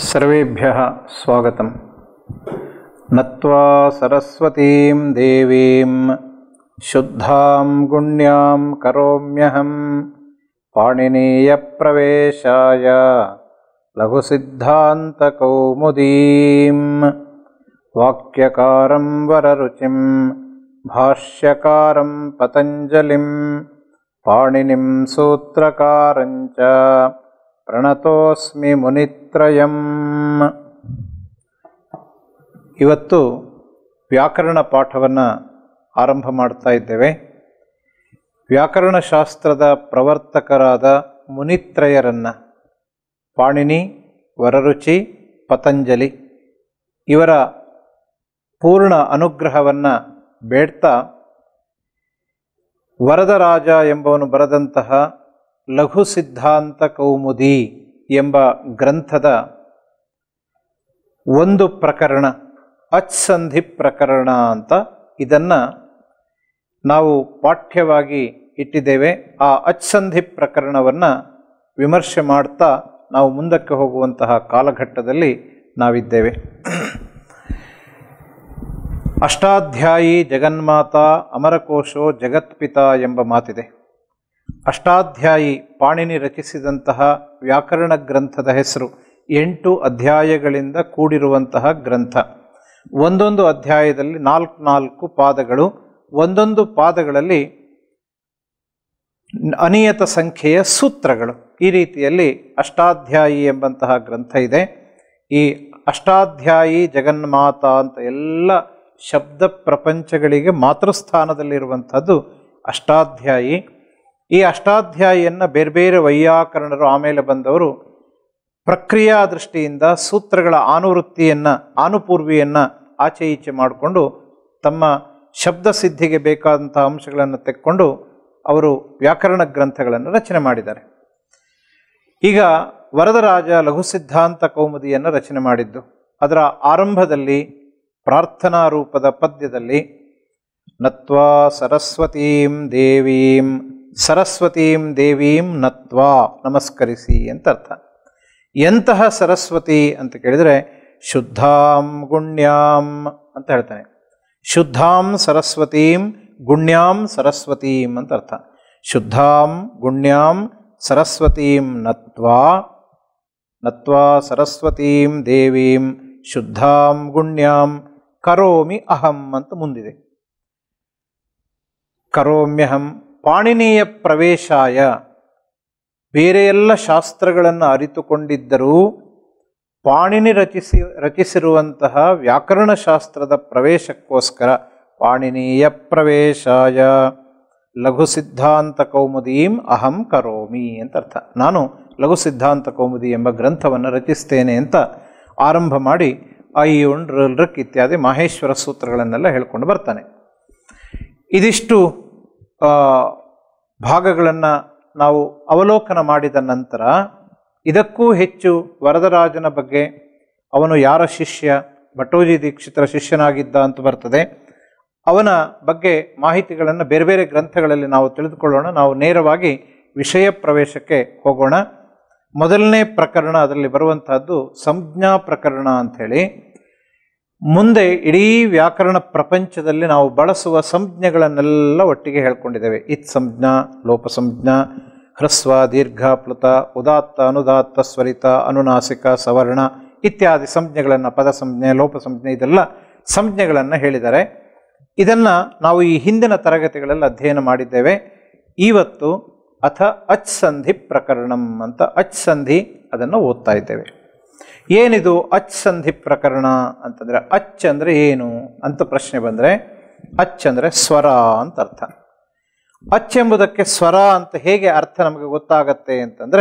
सर्वेभ्यः स्वागतं नत्वा सरस्वतीं देवीं शुद्धां गुण्यां करोम्यहं पाणिनीयप्रवेशाय लघुसिद्धान्तकौमुदीं वाक्यकारं वररुचिं भाष्यकारं पतञ्जलिं पाणिनिं सूत्रकारञ्च ಪ್ರಣತೋಸ್ಮಿ ಮುನಿತ್ರಯಂ ಇವತ್ತು ವ್ಯಾಕರಣ ಪಾಠವನ್ನು ಆರಂಭ ಮಾಡ್ತಾ ಇದ್ದೇವೆ ವ್ಯಾಕರಣಶಾಸ್ತ್ರದ ಪ್ರವರ್ತಕರಾದ ಮುನಿತ್ರಯರನ್ನು ಪಾಣಿನಿ ವರರುಚಿ ಪತಂಜಲಿ ಇವರ ಪೂರ್ಣ ಅನುಗ್ರಹವನ್ನು ಬೇಡ್ತಾ ವರದರಾಜ ಎಂಬವನು ಬರೆದಂತಹ ಲಘು ಸಿದ್ಧಾಂತ ಕೌಮುದಿ ಎಂಬ ಗ್ರಂಥದ ಒಂದು ಪ್ರಕರಣ ಅಚ್ಸಂಧಿ ಪ್ರಕರಣ ಅಂತ ಇದನ್ನು ನಾವು ಪಾಠ್ಯವಾಗಿ ಇಟ್ಟಿದ್ದೇವೆ ಆ ಅಚ್ಸಂಧಿ ಪ್ರಕರಣವನ್ನು ವಿಮರ್ಶೆ ಮಾಡ್ತಾ ನಾವು ಮುಂದಕ್ಕೆ ಹೋಗುವಂತಹ ಕಾಲಘಟ್ಟದಲ್ಲಿ ನಾವಿದ್ದೇವೆ ಅಷ್ಟಾಧ್ಯಾಯಿ ಜಗನ್ಮಾತ ಅಮರಕೋಶೋ ಜಗತ್ಪಿತ ಎಂಬ ಮಾತಿದೆ ಅಷ್ಟಾಧ್ಯಾಯಿ ಪಾಣಿನಿ ರಚಿಸಿದಂತಹ ವ್ಯಾಕರಣ ಗ್ರಂಥದ ಹೆಸರು ಎಂಟು ಅಧ್ಯಾಯಗಳಿಂದ ಕೂಡಿರುವಂತಹ ಗ್ರಂಥ ಒಂದೊಂದು ಅಧ್ಯಾಯದಲ್ಲಿ ನಾಲ್ಕು ನಾಲ್ಕು ಪಾದಗಳು ಒಂದೊಂದು ಪಾದಗಳಲ್ಲಿ ಅನಿಯತ ಸಂಖ್ಯೆಯ ಸೂತ್ರಗಳು ಈ ರೀತಿಯಲ್ಲಿ ಅಷ್ಟಾಧ್ಯಾಯಿ ಎಂಬಂತಹ ಗ್ರಂಥ ಇದೆ ಈ ಅಷ್ಟಾಧ್ಯಾಯಿ ಜಗನ್ಮಾತ ಅಂತ ಎಲ್ಲ ಶಬ್ದ ಪ್ರಪಂಚಗಳಿಗೆ ಮಾತೃಸ್ಥಾನದಲ್ಲಿರುವಂಥದ್ದು ಅಷ್ಟಾಧ್ಯಾಯಿ ಈ ಅಷ್ಟಾಧ್ಯಾಯಿಯನ್ನು ಬೇರೆ ಬೇರೆ ವೈಯಾಕರಣರು ಆಮೇಲೆ ಬಂದವರು ಪ್ರಕ್ರಿಯಾ ದೃಷ್ಟಿಯಿಂದ ಸೂತ್ರಗಳ ಆನುವೃತ್ತಿಯನ್ನು ಆನುಪೂರ್ವಿಯನ್ನು ಆಚೆ ಈಚೆ ಮಾಡಿಕೊಂಡು ತಮ್ಮ ಶಬ್ದ ಸಿದ್ಧಿಗೆ ಬೇಕಾದಂಥ ಅಂಶಗಳನ್ನು ತೆಕ್ಕೊಂಡು ಅವರು ವ್ಯಾಕರಣ ಗ್ರಂಥಗಳನ್ನು ರಚನೆ ಮಾಡಿದ್ದಾರೆ ಈಗ ವರದರಾಜ ಲಘು ಸಿದ್ಧಾಂತ ಕೌಮುದಿಯನ್ನು ರಚನೆ ಮಾಡಿದ್ದು ಅದರ ಆರಂಭದಲ್ಲಿ ಪ್ರಾರ್ಥನಾ ರೂಪದ ಪದ್ಯದಲ್ಲಿ ನತ್ವಾ ಸರಸ್ವತೀಂ ದೇವೀಂ ಸರಸ್ವತೀಂ ದೇವೀಂ ನತ್ವಾ ನಮಸ್ಕರಿಸಿ ಅಂತ ಅರ್ಥ ಎಂತಹ ಸರಸ್ವತಿ ಅಂತ ಕೇಳಿದರೆ ಶುದ್ಧಾಂ ಗುಣ್ಯಾಂ ಅಂತ ಹೇಳ್ತಾನೆ ಶುದ್ಧಾಂ ಸರಸ್ವತೀಂ ಗುಣ್ಯಾಂ ಸರಸ್ವತೀಂ ಅಂತ ಅರ್ಥ ಶುದ್ಧಾಂ ಗುಣ್ಯಾಂ ಸರಸ್ವತೀಂ ನತ್ವಾ ನತ್ವಾ ಸರಸ್ವತೀಂ ದೇವೀಂ ಶುದ್ಧಾಂ ಗುಣ್ಯಾಂ ಕರೋಮಿ ಅಹಂ ಅಂತ ಮುಂದಿದೆ ಕರೋಮ್ಯಹಂ ಪಾಣಿನೀಯ ಪ್ರವೇಶಾಯ ಬೇರೆ ಎಲ್ಲ ಶಾಸ್ತ್ರಗಳನ್ನು ಅರಿತುಕೊಂಡಿದ್ದರೂ ಪಾಣಿನಿ ರಚಿಸಿ ರಚಿಸಿರುವಂತಹ ವ್ಯಾಕರಣಶಾಸ್ತ್ರದ ಪ್ರವೇಶಕ್ಕೋಸ್ಕರ ಪಾಣಿನೀಯ ಪ್ರವೇಶಾಯ ಲಘು ಸಿದ್ಧಾಂತ ಕೌಮುದೀಂ ಅಹಂ ಕರೋಮಿ ಅಂತ ಅರ್ಥ ನಾನು ಲಘು ಸಿದ್ಧಾಂತ ಕೌಮುದಿ ಎಂಬ ಗ್ರಂಥವನ್ನು ರಚಿಸ್ತೇನೆ ಅಂತ ಆರಂಭ ಮಾಡಿ ಐಯುಣ್ ಋಕ್ ಇತ್ಯಾದಿ ಮಾಹೇಶ್ವರ ಸೂತ್ರಗಳನ್ನೆಲ್ಲ ಹೇಳ್ಕೊಂಡು ಬರ್ತಾನೆ ಇದಿಷ್ಟು ಭಾಗಗಳನ್ನು ನಾವು ಅವಲೋಕನ ಮಾಡಿದ ನಂತರ ಇದಕ್ಕೂ ಹೆಚ್ಚು ವರದರಾಜನ ಬಗ್ಗೆ ಅವನು ಯಾರ ಶಿಷ್ಯ ಭಟ್ಟೋಜಿ ದೀಕ್ಷಿತರ ಶಿಷ್ಯನಾಗಿದ್ದ ಅಂತ ಬರ್ತದೆ ಅವನ ಬಗ್ಗೆ ಮಾಹಿತಿಗಳನ್ನು ಬೇರೆ ಬೇರೆ ಗ್ರಂಥಗಳಲ್ಲಿ ನಾವು ತಿಳಿದುಕೊಳ್ಳೋಣ ನಾವು ನೇರವಾಗಿ ವಿಷಯ ಪ್ರವೇಶಕ್ಕೆ ಹೋಗೋಣ ಮೊದಲನೇ ಪ್ರಕರಣ ಅದರಲ್ಲಿ ಬರುವಂತಹದ್ದು ಸಂಜ್ಞಾ ಪ್ರಕರಣ ಅಂಥೇಳಿ ಮುಂದೆ ಇಡೀ ವ್ಯಾಕರಣ ಪ್ರಪಂಚದಲ್ಲಿ ನಾವು ಬಳಸುವ ಸಂಜ್ಞೆಗಳನ್ನೆಲ್ಲ ಒಟ್ಟಿಗೆ ಹೇಳ್ಕೊಂಡಿದ್ದೇವೆ ಇತ್ ಸಂಜ್ಞಾ ಲೋಪ ಸಂಜ್ಞಾ ಹ್ರಸ್ವ ದೀರ್ಘ ಪ್ಲುತ ಉದಾತ್ತ ಅನುದಾತ್ತ ಸ್ವರಿತ ಅನುನಾಸಿಕ ಸವರ್ಣ ಇತ್ಯಾದಿ ಸಂಜ್ಞೆಗಳನ್ನು ಪದ ಸಂಜ್ಞೆ ಲೋಪ ಸಂಜ್ಞೆ ಇದೆಲ್ಲ ಸಂಜ್ಞೆಗಳನ್ನು ಹೇಳಿದ್ದಾರೆ ಇದನ್ನು ನಾವು ಈ ಹಿಂದಿನ ತರಗತಿಗಳಲ್ಲಿ ಅಧ್ಯಯನ ಮಾಡಿದ್ದೇವೆ ಇವತ್ತು ಅಥ ಅಚ್ ಸಂಧಿ ಪ್ರಕರಣಂ ಅಂತ ಅಚ್ ಸಂಧಿ ಅದನ್ನು ಓದ್ತಾ ಇದ್ದೇವೆ ಏನಿದು ಅಚ್ ಸಂಧಿ ಪ್ರಕರಣ ಅಂತಂದರೆ ಅಚ್ ಅಂದರೆ ಏನು ಅಂತ ಪ್ರಶ್ನೆ ಬಂದರೆ ಅಚ್ ಅಂದರೆ ಸ್ವರ ಅಂತ ಅರ್ಥ ಅಚ್ ಎಂಬುದಕ್ಕೆ ಸ್ವರ ಅಂತ ಹೇಗೆ ಅರ್ಥ ನಮಗೆ ಗೊತ್ತಾಗತ್ತೆ ಅಂತಂದರೆ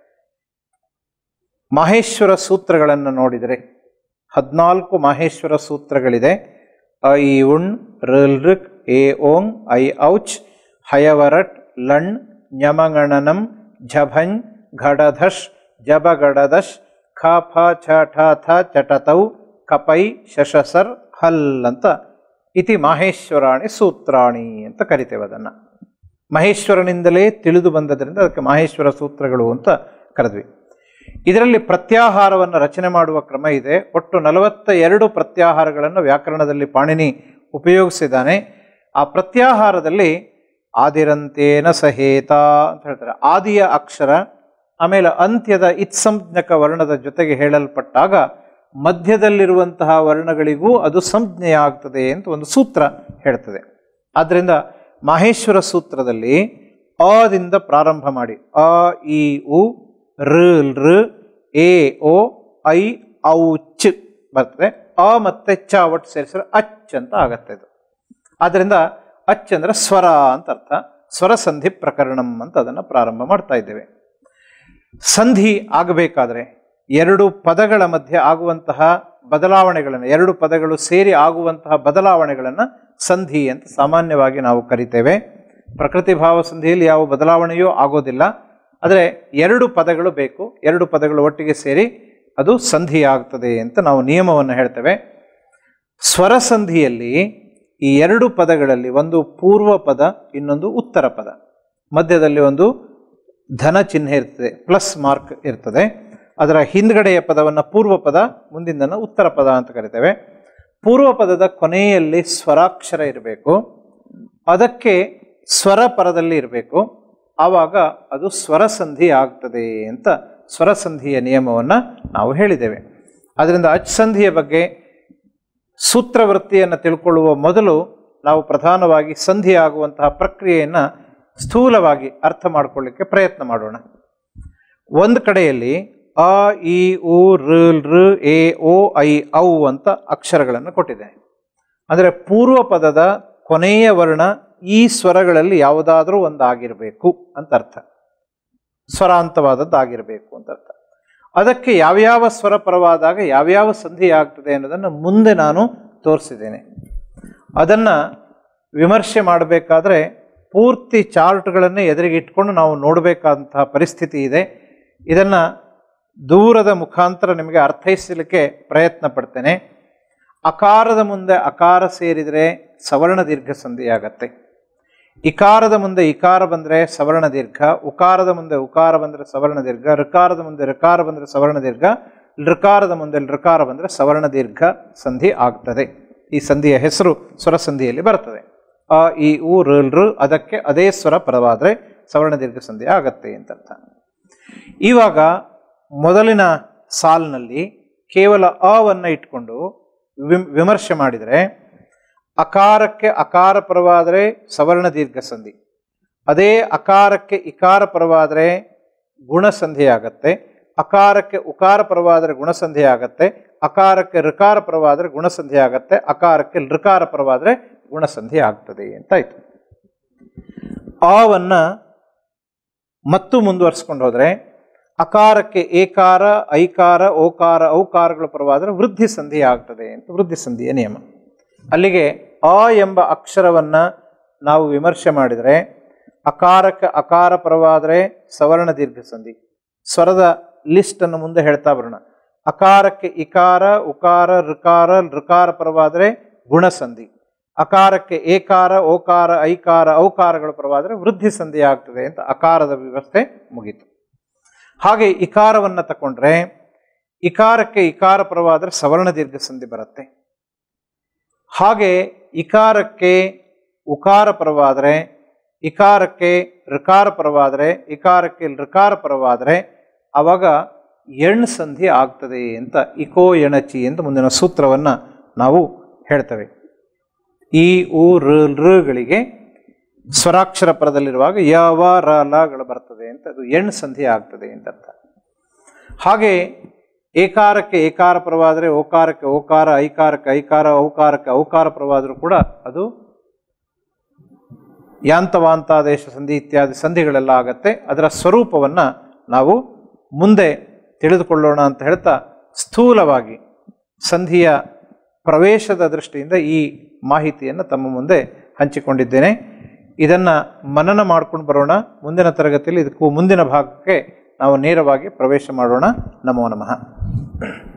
ಮಾಹೇಶ್ವರ ಸೂತ್ರಗಳನ್ನು ನೋಡಿದರೆ ಹದಿನಾಲ್ಕು ಮಾಹೇಶ್ವರ ಸೂತ್ರಗಳಿದೆ ಐ ಉಣ್ ಋಲ್ ಋಕ್ ಎ ಓಂ ಐ ಔಚ್ ಹಯವರಟ್ ಲಣ್ ಞಮಗಣನಂ ಝಭಂಜ್ ಘಡಧಶ್ ಜಬಗಡದಶ್ ಖ ಫ ಛ ಠ ಥ ಚಟತೌ ಕಪೈ ಶಶಸರ್ ಹಲ್ ಅಂತ ಇತಿ ಮಾಹೇಶ್ವರಾಣಿ ಸೂತ್ರಾಣಿ ಅಂತ ಕರಿತೇವೆ ಅದನ್ನು ಮಹೇಶ್ವರನಿಂದಲೇ ತಿಳಿದು ಬಂದದ್ರಿಂದ ಅದಕ್ಕೆ ಮಾಹೇಶ್ವರ ಸೂತ್ರಗಳು ಅಂತ ಕರೆದ್ವಿ ಇದರಲ್ಲಿ ಪ್ರತ್ಯಾಹಾರವನ್ನು ರಚನೆ ಮಾಡುವ ಕ್ರಮ ಇದೆ ಒಟ್ಟು ನಲವತ್ತ ಎರಡು ಪ್ರತ್ಯಾಹಾರಗಳನ್ನು ವ್ಯಾಕರಣದಲ್ಲಿ ಪಾಣಿನಿ ಉಪಯೋಗಿಸಿದ್ದಾನೆ ಆ ಪ್ರತ್ಯಾಹಾರದಲ್ಲಿ ಆದಿರಂತೇನ ಸಹೇತ ಅಂತ ಹೇಳ್ತಾರೆ ಆದಿಯ ಅಕ್ಷರ ಆಮೇಲೆ ಅಂತ್ಯದ ಇತ್ಸಂಜ್ಞಕ ವರ್ಣದ ಜೊತೆಗೆ ಹೇಳಲ್ಪಟ್ಟಾಗ ಮಧ್ಯದಲ್ಲಿರುವಂತಹ ವರ್ಣಗಳಿಗೂ ಅದು ಸಂಜ್ಞೆ ಆಗ್ತದೆ ಅಂತ ಒಂದು ಸೂತ್ರ ಹೇಳ್ತದೆ ಆದ್ದರಿಂದ ಮಾಹೇಶ್ವರ ಸೂತ್ರದಲ್ಲಿ ಅದಿಂದ ಪ್ರಾರಂಭ ಮಾಡಿ ಅ ಇ ಉ ಋ ಋ ಎ ಓ ಐ ಔ ಚ್ ಬರ್ತದೆ ಅ ಮತ್ತೆ ಚ ಒಟ್ಟು ಸೇರಿಸಿದ್ರೆ ಅಚ್ ಅಂತ ಆಗತ್ತೆ ಇದು ಆದ್ದರಿಂದ ಅಚ್ ಅಂದ್ರೆ ಸ್ವರ ಅಂತ ಅರ್ಥ ಸ್ವರ ಸಂಧಿ ಪ್ರಕರಣಂ ಅಂತ ಅದನ್ನು ಪ್ರಾರಂಭ ಮಾಡ್ತಾ ಇದ್ದೇವೆ ಸಂಧಿ ಆಗಬೇಕಾದ್ರೆ ಎರಡು ಪದಗಳ ಮಧ್ಯೆ ಆಗುವಂತಹ ಬದಲಾವಣೆಗಳನ್ನು ಎರಡು ಪದಗಳು ಸೇರಿ ಆಗುವಂತಹ ಬದಲಾವಣೆಗಳನ್ನು ಸಂಧಿ ಅಂತ ಸಾಮಾನ್ಯವಾಗಿ ನಾವು ಕರಿತೇವೆ ಪ್ರಕೃತಿ ಭಾವ ಸಂಧಿಯಲ್ಲಿ ಯಾವ ಬದಲಾವಣೆಯೂ ಆಗೋದಿಲ್ಲ ಆದರೆ ಎರಡು ಪದಗಳು ಬೇಕು ಎರಡು ಪದಗಳು ಒಟ್ಟಿಗೆ ಸೇರಿ ಅದು ಸಂಧಿ ಆಗ್ತದೆ ಅಂತ ನಾವು ನಿಯಮವನ್ನು ಹೇಳ್ತೇವೆ ಸ್ವರ ಸಂಧಿಯಲ್ಲಿ ಈ ಎರಡು ಪದಗಳಲ್ಲಿ ಒಂದು ಪೂರ್ವ ಪದ ಇನ್ನೊಂದು ಉತ್ತರ ಪದ ಮಧ್ಯದಲ್ಲಿ ಒಂದು ಧನ ಚಿಹ್ನೆ ಇರ್ತದೆ ಪ್ಲಸ್ ಮಾರ್ಕ್ ಇರ್ತದೆ ಅದರ ಹಿಂದ್ಗಡೆಯ ಪದವನ್ನು ಪೂರ್ವ ಪದ ಮುಂದಿನ ಉತ್ತರ ಪದ ಅಂತ ಕರಿತೇವೆ ಪೂರ್ವ ಪದದ ಕೊನೆಯಲ್ಲಿ ಸ್ವರಾಕ್ಷರ ಇರಬೇಕು ಅದಕ್ಕೆ ಸ್ವರ ಪರದಲ್ಲಿ ಇರಬೇಕು ಆವಾಗ ಅದು ಸ್ವರಸಂಧಿ ಆಗ್ತದೆ ಅಂತ ಸ್ವರಸಂಧಿಯ ನಿಯಮವನ್ನು ನಾವು ಹೇಳಿದ್ದೇವೆ ಅದರಿಂದ ಅಚ್ಸಂಧಿಯ ಬಗ್ಗೆ ಸೂತ್ರವೃತ್ತಿಯನ್ನು ತಿಳ್ಕೊಳ್ಳುವ ಮೊದಲು ನಾವು ಪ್ರಧಾನವಾಗಿ ಸಂಧಿ ಆಗುವಂತಹ ಪ್ರಕ್ರಿಯೆಯನ್ನು ಸ್ಥೂಲವಾಗಿ ಅರ್ಥ ಮಾಡಿಕೊಳ್ಳಿಕ್ಕೆ ಪ್ರಯತ್ನ ಮಾಡೋಣ ಒಂದು ಕಡೆಯಲ್ಲಿ ಅ ಇ ಉ ಋ ಋ ಎ ಓ ಐ ಔ ಅಂತ ಅಕ್ಷರಗಳನ್ನು ಕೊಟ್ಟಿದ್ದೇನೆ ಅಂದರೆ ಪೂರ್ವ ಪದದ ಕೊನೆಯ ವರ್ಣ ಈ ಸ್ವರಗಳಲ್ಲಿ ಯಾವುದಾದ್ರೂ ಒಂದು ಆಗಿರಬೇಕು ಅಂತ ಅರ್ಥ ಸ್ವರಾಂತವಾದದ್ದು ಆಗಿರಬೇಕು ಅಂತ ಅರ್ಥ ಅದಕ್ಕೆ ಯಾವ್ಯಾವ ಸ್ವರ ಪರವಾದಾಗ ಯಾವ್ಯಾವ ಸಂಧಿ ಆಗ್ತದೆ ಅನ್ನೋದನ್ನು ಮುಂದೆ ನಾನು ತೋರಿಸಿದ್ದೇನೆ ಅದನ್ನು ವಿಮರ್ಶೆ ಮಾಡಬೇಕಾದ್ರೆ ಪೂರ್ತಿ ಚಾರ್ಟ್ಗಳನ್ನೇ ಎದುರಿಗೆ ಇಟ್ಕೊಂಡು ನಾವು ನೋಡಬೇಕಾದಂತಹ ಪರಿಸ್ಥಿತಿ ಇದೆ ಇದನ್ನು ದೂರದ ಮುಖಾಂತರ ನಿಮಗೆ ಅರ್ಥೈಸಲಿಕ್ಕೆ ಪ್ರಯತ್ನ ಪಡ್ತೇನೆ ಅಕಾರದ ಮುಂದೆ ಅಕಾರ ಸೇರಿದರೆ ಸವರ್ಣ ದೀರ್ಘ ಸಂಧಿ ಆಗತ್ತೆ ಇಕಾರದ ಮುಂದೆ ಇಕಾರ ಬಂದರೆ ಸವರ್ಣ ದೀರ್ಘ ಉಕಾರದ ಮುಂದೆ ಉಕಾರ ಬಂದರೆ ಸವರ್ಣ ದೀರ್ಘ ಋಕಾರದ ಮುಂದೆ ಋಕಾರ ಬಂದರೆ ಸವರ್ಣ ದೀರ್ಘ ಲೃಕಾರದ ಮುಂದೆ ಲೃಕಾರ ಬಂದರೆ ಸವರ್ಣ ದೀರ್ಘ ಸಂಧಿ ಆಗ್ತದೆ ಈ ಸಂಧಿಯ ಹೆಸರು ಸ್ವರ ಸಂಧಿಯಲ್ಲಿ ಬರ್ತದೆ ಅ ಇ ಉ ಋ ಋ ಅದಕ್ಕೆ ಅದೇ ಸ್ವರ ಪರವಾದರೆ ಸವರ್ಣ ದೀರ್ಘ ಸಂಧಿ ಆಗತ್ತೆ ಅಂತ ಅರ್ಥ ಇವಾಗ ಮೊದಲಿನ ಸಾಲಿನಲ್ಲಿ ಕೇವಲ ಅವನ್ನು ಇಟ್ಕೊಂಡು ವಿಮ್ ವಿಮರ್ಶೆ ಮಾಡಿದರೆ ಅಕಾರಕ್ಕೆ ಅಕಾರ ಪರವಾದರೆ ಸವರ್ಣ ದೀರ್ಘ ಸಂಧಿ ಅದೇ ಅಕಾರಕ್ಕೆ ಇಕಾರ ಪರವಾದರೆ ಗುಣಸಂಧಿ ಆಗತ್ತೆ ಅಕಾರಕ್ಕೆ ಉಕಾರ ಪರವಾದರೆ ಗುಣಸಂಧಿ ಆಗತ್ತೆ ಅಕಾರಕ್ಕೆ ಋಕಾರ ಪರವಾದರೆ ಗುಣಸಂಧಿ ಆಗತ್ತೆ ಅಕಾರಕ್ಕೆ ಲೃಕಾರ ಪರವಾದರೆ ಗುಣಸಂಧಿ ಆಗ್ತದೆ ಅಂತಾಯ್ತು ಆವನ್ನು ಮತ್ತು ಮುಂದುವರಿಸ್ಕೊಂಡು ಹೋದರೆ ಅಕಾರಕ್ಕೆ ಏಕಾರ ಐಕಾರ ಓಕಾರ ಔಕಾರಗಳ ಪರವಾದರೆ ವೃದ್ಧಿ ಸಂಧಿ ಆಗ್ತದೆ ಅಂತ ವೃದ್ಧಿ ಸಂಧಿಯ ನಿಯಮ ಅಲ್ಲಿಗೆ ಅ ಎಂಬ ಅಕ್ಷರವನ್ನು ನಾವು ವಿಮರ್ಶೆ ಮಾಡಿದರೆ ಅಕಾರಕ್ಕೆ ಅಕಾರ ಪರವಾದರೆ ಸವರ್ಣ ದೀರ್ಘ ಸಂಧಿ ಸ್ವರದ ಲಿಸ್ಟನ್ನು ಮುಂದೆ ಹೇಳ್ತಾ ಬರೋಣ ಅಕಾರಕ್ಕೆ ಇಕಾರ ಉಕಾರ ಋಕಾರ ಋಕಾರ ಪರವಾದರೆ ಗುಣಸಂಧಿ ಅಕಾರಕ್ಕೆ ಏಕಾರ ಓಕಾರ ಐಕಾರ ಔಕಾರಗಳ ಪರವಾದರೆ ವೃದ್ಧಿ ಸಂಧಿ ಆಗ್ತದೆ ಅಂತ ಅಕಾರದ ವ್ಯವಸ್ಥೆ ಮುಗೀತು ಹಾಗೆ ಇಕಾರವನ್ನು ತಗೊಂಡ್ರೆ ಇಕಾರಕ್ಕೆ ಇಕಾರ ಪರವಾದರೆ ಸವರ್ಣ ದೀರ್ಘ ಸಂಧಿ ಬರುತ್ತೆ ಹಾಗೆ ಇಕಾರಕ್ಕೆ ಉಕಾರ ಪರವಾದರೆ ಇಕಾರಕ್ಕೆ ಋಕಾರ ಪರವಾದರೆ ಇಕಾರಕ್ಕೆ ಋಕಾರ ಪರವಾದರೆ ಆವಾಗ ಎಣ್ ಸಂಧಿ ಆಗ್ತದೆ ಅಂತ ಇಕೋ ಎಣಚಿ ಅಂತ ಮುಂದಿನ ಸೂತ್ರವನ್ನು ನಾವು ಹೇಳ್ತೇವೆ ಈ ಉ ಋ ಋಗಳಿಗೆ ಸ್ವರಾಕ್ಷರ ಪರದಲ್ಲಿರುವಾಗ ಯಾವ ರ ಲಗಳು ಬರ್ತದೆ ಅಂತ ಅದು ಎಣ್ ಸಂಧಿ ಆಗ್ತದೆ ಅಂತ ಅರ್ಥ ಹಾಗೆ ಏಕಾರಕ್ಕೆ ಏಕಾರ ಪರವಾದರೆ ಓಕಾರಕ್ಕೆ ಓಕಾರ ಐಕಾರಕ್ಕೆ ಐಕಾರ ಔಕಾರಕ್ಕೆ ಔಕಾರ ಪರವಾದರೂ ಕೂಡ ಅದು ಯಾಂತವಾಂತಾದೇಶ ಸಂಧಿ ಇತ್ಯಾದಿ ಸಂಧಿಗಳೆಲ್ಲ ಆಗತ್ತೆ ಅದರ ಸ್ವರೂಪವನ್ನು ನಾವು ಮುಂದೆ ತಿಳಿದುಕೊಳ್ಳೋಣ ಅಂತ ಹೇಳ್ತಾ ಸ್ಥೂಲವಾಗಿ ಸಂಧಿಯ ಪ್ರವೇಶದ ದೃಷ್ಟಿಯಿಂದ ಈ ಮಾಹಿತಿಯನ್ನು ತಮ್ಮ ಮುಂದೆ ಹಂಚಿಕೊಂಡಿದ್ದೇನೆ ಇದನ್ನು ಮನನ ಮಾಡ್ಕೊಂಡು ಬರೋಣ ಮುಂದಿನ ತರಗತಿಯಲ್ಲಿ ಇದಕ್ಕೂ ಮುಂದಿನ ಭಾಗಕ್ಕೆ ನಾವು ನೇರವಾಗಿ ಪ್ರವೇಶ ಮಾಡೋಣ ನಮೋ ನಮಃ